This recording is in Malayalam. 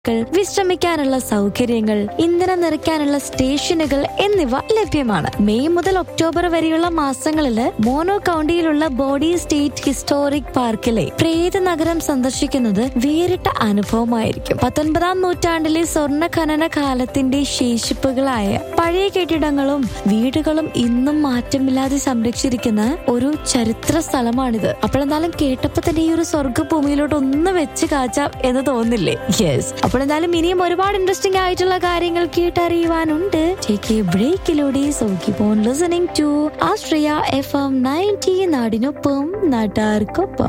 വിശ്രമിക്കാനുള്ള സൗകര്യങ്ങൾ ഇന്ധനം നിറയ്ക്കാനുള്ള സ്റ്റേഷനുകൾ എന്നിവ ലഭ്യമാണ് മെയ് മുതൽ ഒക്ടോബർ വരെയുള്ള മാസങ്ങളിൽ മോനോ കൗണ്ടിയിലുള്ള ബോഡി സ്റ്റേറ്റ് ഹിസ്റ്റോറിക് പാർക്കിലെ പ്രേത നഗരം സന്ദർശിക്കുന്നത് വേറിട്ട അനുഭവമായിരിക്കും പത്തൊൻപതാം നൂറ്റാണ്ടിലെ സ്വർണ്ണ ഖനന കാലത്തിന്റെ ശേഷിപ്പുകളായ പഴയ കെട്ടിടങ്ങളും വീടുകളും ഇന്നും മാറ്റമില്ലാതെ സംരക്ഷിച്ചിരിക്കുന്ന ഒരു ചരിത്ര സ്ഥലമാണിത് അപ്പോഴെന്തായാലും കേട്ടപ്പോ തന്നെ ഈ ഒരു സ്വർഗ്ഗഭൂമിയിലോട്ട് ഒന്ന് വെച്ച് കാച്ചാം എന്ന് തോന്നില്ലേ യെസ് അപ്പോൾ എന്തായാലും ഇനിയും ഒരുപാട് ഇൻട്രസ്റ്റിംഗ് ആയിട്ടുള്ള കാര്യങ്ങൾ കേട്ടറിയുവാനുണ്ട് ടേക്ക് എ ബ്രേക്കിലൂടെ so keep on listening to ആസ്ട്രിയ എഫ് എം നയൻറ്റി നാടിനൊപ്പം നാട്ടാർക്കൊപ്പം